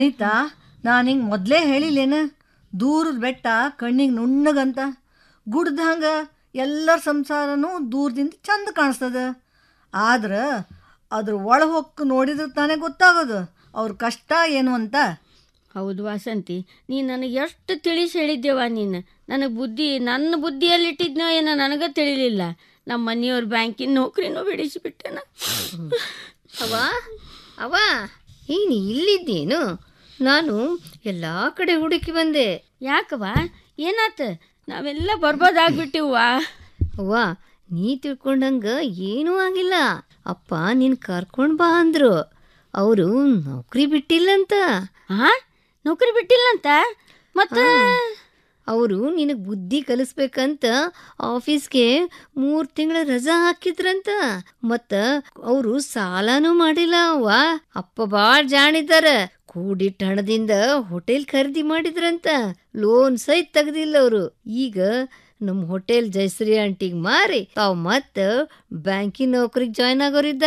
ಆಯ್ತಾ ನಾನು ಹಿಂಗೆ ಮೊದಲೇ ಹೇಳಿಲ್ಲೇನ ದೂರದ ಬೆಟ್ಟ ಕಣ್ಣಿಗೆ ನುಣ್ಣಗಂತ ಗುಡ್ದಂಗ ಎಲ್ಲರ ಸಂಸಾರನೂ ದೂರದಿಂದ ಚಂದ ಕಾಣಿಸ್ತದ ಆದ್ರೆ ಅದ್ರ ಒಳ ಹೊಕ್ಕು ನೋಡಿದ್ರೆ ತಾನೇ ಗೊತ್ತಾಗೋದು ಅವ್ರ ಕಷ್ಟ ಏನು ಅಂತ ಹೌದು ವಾಸಂತಿ ನೀ ನನಗೆ ಎಷ್ಟು ತಿಳಿಸಿ ಹೇಳಿದ್ದೇವ ನೀನು ನನಗೆ ಬುದ್ಧಿ ನನ್ನ ಬುದ್ಧಿಯಲ್ಲಿಟ್ಟಿದ್ನೋ ಏನೋ ನನಗೆ ತಿಳಿಲಿಲ್ಲ ನಮ್ಮ ಮನೆಯವ್ರ ಬ್ಯಾಂಕಿನ ನೌಕರಿನೂ ಬಿಡಿಸಿಬಿಟ್ಟೆನ ಅವ ಅವ ನೀನು ಇಲ್ಲಿದ್ದೇನು ನಾನು ಎಲ್ಲ ಕಡೆ ಹುಡುಕಿ ಬಂದೆ ಯಾಕವ ಏನಾತ ನಾವೆಲ್ಲ ಬರ್ಬೋದಾಗ್ಬಿಟ್ಟಿವ್ವ ಅವ್ವ ನೀ ತಿಳ್ಕೊಂಡಂಗ ಏನೂ ಆಗಿಲ್ಲ ಅಪ್ಪ ನೀನು ಕರ್ಕೊಂಡು ಬಾ ಅಂದ್ರು ಅವರು ನೌಕರಿ ಬಿಟ್ಟಿಲ್ಲಂತ ಹಾ ನೌಕರಿ ಬಿಟ್ಟಿಲ್ಲಂತ ಮತ್ತೆ ಅವರು ನಿನಗೆ ಬುದ್ಧಿ ಕಲಿಸ್ಬೇಕಂತ ಆಫೀಸ್ಗೆ ಮೂರು ತಿಂಗಳ ರಜಾ ಹಾಕಿದ್ರಂತ ಮತ್ತ ಅವರು ಸಾಲನೂ ಮಾಡಿಲ್ಲ ಅವ್ವ ಅಪ್ಪ ಭಾಳ ಜಾಣಿದಾರ ಕೂಡಿಟ್ಟ ಹಣದಿಂದ ಹೋಟೆಲ್ ಖರೀದಿ ಮಾಡಿದ್ರಂತ ಲೋನ್ ಸಹಿತ ತೆಗ್ದಿಲ್ಲ ಅವರು ಈಗ ನಮ್ಮ ಹೋಟೆಲ್ ಜಯಶ್ರೀ ಆಂಟಿಗೆ ಮಾರಿ ತಾವು ಮತ್ತೆ ಬ್ಯಾಂಕಿನ ನೌಕರಿಗೆ ಜಾಯ್ನ್ ಆಗೋರಿದ್ದಾರೆ